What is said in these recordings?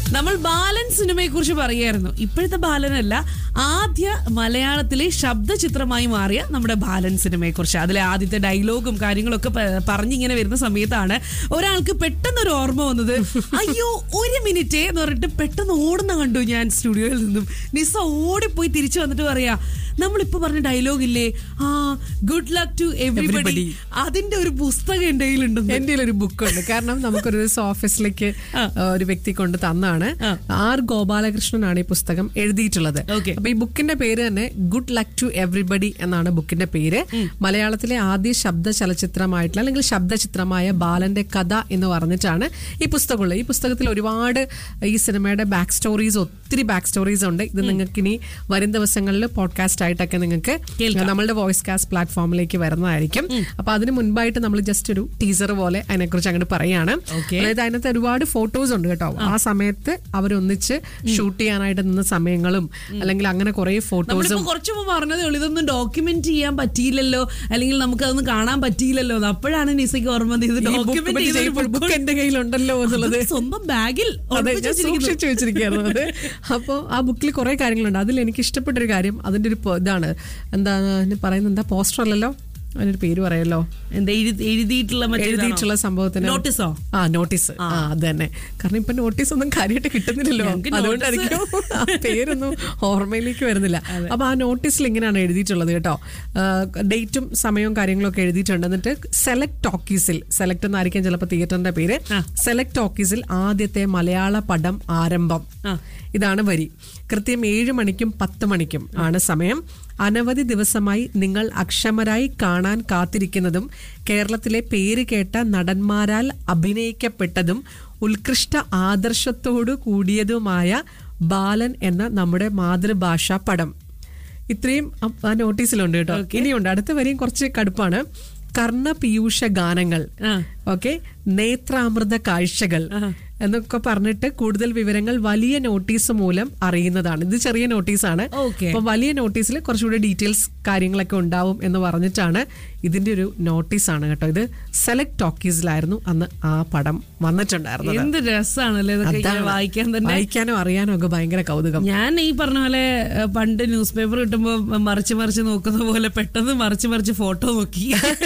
നമ്മൾ ബാലൻ സിനിമയെ കുറിച്ച് പറയായിരുന്നു ഇപ്പോഴത്തെ ബാലനല്ല ആദ്യ മലയാളത്തിലെ ശബ്ദചിത്രമായി മാറിയ നമ്മുടെ ബാലൻ സിനിമയെ കുറിച്ച് അതിലെ ആദ്യത്തെ ഡയലോഗും കാര്യങ്ങളൊക്കെ പ- പറഞ്ഞിങ്ങനെ വരുന്ന സമയത്താണ് ഒരാൾക്ക് പെട്ടെന്ന് ഒരു ഓർമ്മ വന്നത് അയ്യോ ഒരു മിനിറ്റ് എന്ന് പറഞ്ഞിട്ട് പെട്ടെന്ന് ഓടുന്ന കണ്ടു ഞാൻ സ്റ്റുഡിയോയിൽ നിന്നും നിസ ഓടിപ്പോയി തിരിച്ചു വന്നിട്ട് പറയാ നമ്മളിപ്പോ പറഞ്ഞ ഡയലോഗ് ഇല്ലേ ആ good luck to everybody Everybody. അതിന്റെ ഒരു പുസ്തകം എന്റെ കയ്യിലുണ്ടെന്ന് എന്റെ ഒരു ബുക്കുണ്ട് കാരണം നമുക്കൊരു ദിവസം ഓഫീസിലേക്ക് ആ. ആ, ഒരു വ്യക്തി കൊണ്ട് തന്നാണ് ആ. ആർ ഗോപാലകൃഷ്ണനാണ് ഈ പുസ്തകം എഴുതിയിട്ടുള്ളത് Okay. അപ്പൊ ഈ ബുക്കിന്റെ പേര് തന്നെ ഗുഡ് ലക്ക് ടു എവറിബഡി എന്നാണ് ബുക്കിന്റെ പേര് മലയാളത്തിലെ ആദ്യ ശബ്ദ ചലച്ചിത്രമായിട്ടുള്ള അല്ലെങ്കിൽ ശബ്ദചിത്രമായ ബാലന്റെ കഥ എന്ന് പറഞ്ഞിട്ടാണ് ഈ പുസ്തകമുള്ളത് ഈ പുസ്തകത്തിൽ ഒരുപാട് ഈ സിനിമയുടെ ബാക്ക് സ്റ്റോറീസ് ഒത്തിരി ബാക്ക് സ്റ്റോറീസ് ഉണ്ട് ഇത് നിങ്ങൾക്ക് ഇനി വരും ദിവസങ്ങളിൽ പോഡ്കാസ്റ്റ് ആയിട്ടൊക്കെ നിങ്ങൾക്ക് കേൾക്കാം. നമ്മളുടെ വോയിസ് കാസ്റ്റ് പ്ലാറ്റ്ഫോമിലേക്ക് വരുന്നതായിരിക്കും അപ്പൊ അതിന് മുൻപായിട്ട് നമ്മൾ ജസ്റ്റ് ഒരു ടീസർ പോലെ അതിനെക്കുറിച്ച് അങ്ങോട്ട് പറയാണ് Okay. അതായത് അതിനകത്ത് ഒരുപാട് ഫോട്ടോസ് ഉണ്ട് കേട്ടോ ആ സമയത്ത് അവരൊന്നിച്ച് ഷൂട്ട് ചെയ്യാനായിട്ട് നിന്ന സമയങ്ങളും അല്ലെങ്കിൽ അങ്ങനെ കുറെ നമ്മളിപ്പോ ഫോട്ടോസും കുറച്ചു മുമ്പ് പറഞ്ഞതേ ഉള്ളൂ ഇതൊന്നും ഡോക്യുമെന്റ് ചെയ്യാൻ പറ്റിയില്ലല്ലോ അല്ലെങ്കിൽ നമുക്ക് അതൊന്നും കാണാൻ പറ്റിയില്ലല്ലോ എന്ന് അപ്പോഴാണ് നിസയ്ക്ക് ഓർമ്മ വന്നത് ഇത് ഡോക്യുമെന്റ് ചെയ്ത ബുക്ക് എന്റെ കയ്യിലുണ്ടല്ലോ എന്നുള്ളത് സ്വന്തം ബാഗിൽ അതെ ഞാൻ സൂക്ഷിച്ചു വെച്ചിരിക്കുകയായിരുന്നു അത് അപ്പോൾ ആ ബുക്കിൽ കുറെ കാര്യങ്ങളുണ്ട് അതിൽ എനിക്ക് ഇഷ്ടപ്പെട്ട ഒരു കാര്യം അതിന്റെ ഒരു പ- ഇതാണ് എന്താ അതിന് പറയുന്നത് എന്താ പോസ്റ്റർ അല്ലല്ലോ അതിനൊരു പേര് പറയല്ലോ എന്താ എഴുതി- എഴുതിയിട്ടുള്ള മറ്റേതാണോ? എഴുതിയിട്ടുള്ള സംഭവത്തിന് നോട്ടീസോ ആ നോട്ടീസ് ആ അത് തന്നെ കാരണം ഇപ്പൊ നോട്ടീസ് ഒന്നും കാര്യമായിട്ട് കിട്ടുന്നില്ലല്ലോ ഞങ്ങക്ക് അതുകൊണ്ടായിരിക്കും ആ പേരൊന്നും ഓർമ്മയിലേക്ക് വരുന്നില്ല അപ്പൊ ആ നോട്ടീസിൽ ഇങ്ങനെയാണ് എഴുതിയിട്ടുള്ളത് കേട്ടോ ഡേറ്റും സമയവും കാര്യങ്ങളൊക്കെ എഴുതിയിട്ടുണ്ട് എന്നിട്ട് സെലക്ട് ടോക്കീസിൽ സെലക്ട് എന്നായിരിക്കും ചിലപ്പോൾ തിയേറ്ററിന്റെ പേര് ആ. സെലക്ട് ടോക്കീസിൽ ആദ്യത്തെ മലയാള പടം ആരംഭം ആ. ഇതാണ് വരി കൃത്യം ഏഴ് മണിക്കും പത്ത് മണിക്കും ആണ് സമയം അനവധി ദിവസമായി നിങ്ങൾ അക്ഷമരായി കാണാൻ കാത്തിരിക്കുന്നതും കേരളത്തിലെ പേര് കേട്ട നടന്മാരാൽ അഭിനയിക്കപ്പെട്ടതും ഉത്കൃഷ്ട ആദർശത്തോടു കൂടിയതുമായ ബാലൻ എന്ന നമ്മുടെ മാതൃഭാഷാ പടം ഇത്രയും അ- ആ നോട്ടീസിലുണ്ട് കേട്ടോ ഇനിയുണ്ട് അടുത്ത വരെയും കുറച്ച് കടുപ്പാണ് കർണ പീയൂഷ ഗാനങ്ങൾ ആ. ഓക്കെ നേത്രാമൃത കാഴ്ചകൾ എന്നൊക്കെ പറഞ്ഞിട്ട് കൂടുതൽ വിവരങ്ങൾ വലിയ നോട്ടീസ് മൂലം അറിയുന്നതാണ് ഇത് ചെറിയ നോട്ടീസാണ് Okay. അപ്പൊ വലിയ നോട്ടീസിൽ കുറച്ചുകൂടി ഡീറ്റെയിൽസ് കാര്യങ്ങളൊക്കെ ഉണ്ടാവും എന്ന് പറഞ്ഞിട്ടാണ് ഇതിന്റെ ഒരു നോട്ടീസാണ് കേട്ടോ ഇത് സെലക്ട് ടോക്കീസിലായിരുന്നു അന്ന് ആ പടം വന്നിട്ടുണ്ടായിരുന്നത് എന്ത് രസമാണല്ലേ ഇതൊക്കെ ഇങ്ങനെ അതാണ്. വായിക്കാൻ തന്നെ വായിക്കാനോ അറിയാനോ ഒക്കെ ഭയങ്കര കൗതുകം ഞാൻ ഈ പറഞ്ഞ പോലെ ഏഹ്, പണ്ട് ന്യൂസ് പേപ്പർ കിട്ടുമ്പോ മറിച്ച് മറിച്ച് നോക്കുന്ന പോലെ പെട്ടെന്ന് മറിച്ച് മറിച്ച് ഫോട്ടോ നോക്കി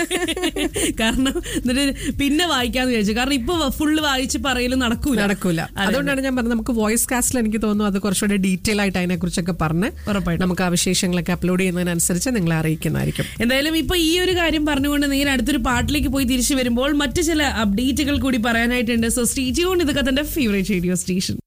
കാരണം എന്നിട്ട് പിന്നെ വായിക്കാന്ന് വിചാരിച്ചു കാരണം ഇപ്പൊ ഫുള്ള് വായിച്ച് പറയലും നടക്കൂല നടക്കൂല അതുകൊണ്ടാണ് ഞാൻ പറഞ്ഞത് നമുക്ക് വോയിസ് കാസ്റ്റിൽ എനിക്ക് തോന്നുന്നു അത് കുറച്ചുകൂടെ ഡീറ്റെയിൽ ആയിട്ട് അതിനെ കുറിച്ചൊക്കെ പറഞ്ഞ് ഉറപ്പായിട്ടും. നമുക്ക് ആ വിശേഷങ്ങളൊക്കെ അപ്ലോഡ് ചെയ്യുന്നതിനനുസരിച്ച് നിങ്ങളെ അറിയിക്കുന്നതായിരിക്കും എന്തായാലും ഇപ്പൊ ഈ ഒരു കാര്യം പറഞ്ഞുകൊണ്ട് നിങ്ങൾ അടുത്തൊരു പാട്ടിലേക്ക് പോയി തിരിച്ചു വരുമ്പോൾ മറ്റു ചില അപ്ഡേറ്റുകൾ കൂടി പറയാനായിട്ടുണ്ട് സോ സ്റ്റേജ് ഇതൊക്കെ തന്റെ ഫേവറേറ്റ് റേഡിയോ സ്റ്റേഷൻ